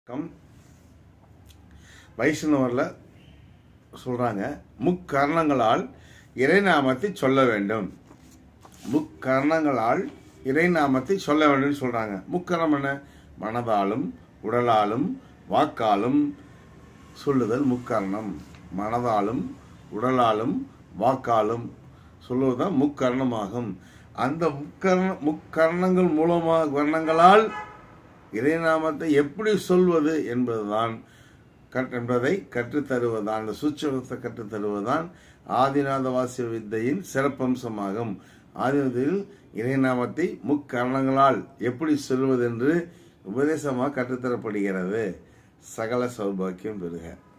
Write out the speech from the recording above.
come வைஷ்ணவரில் சொல்கிறாங்க முக்கரணங்களால் இறைநாமத்தை சொல்ல வேண்டும் முக்கரணங்களால் இறைநாமத்தை சொல்ல வேண்டும் சொல்கிறாங்க முக்கரணம் என்ன மனதாலும் உடலாலும் வாக்காலும் சொல்லுதல் முக்கரணம் மனதாலும் உடலாலும் வாக்காலும் சொல்லுவதுதான் முக்கரணமாகும் அந்த முக்கரண முக்கரணங்கள் மூலமாக வர்ணங்களால் இறைநாமத்தை எப்படி சொல்வது என்பதுதான் கற் என்பதை கற்றுத்தருவதான் அந்த சூட்சமத்தை கற்றுத்தருவதுதான் ஆதிநாத வாசிய வித்தையின் சிறப்பம்சமாகும் ஆதினத்தில் இறைநாமத்தை முக்கரணங்களால் எப்படி சொல்வது என்று உபதேசமாக கற்றுத்தரப்படுகிறது சகல சௌபாக்கியம் பெறுக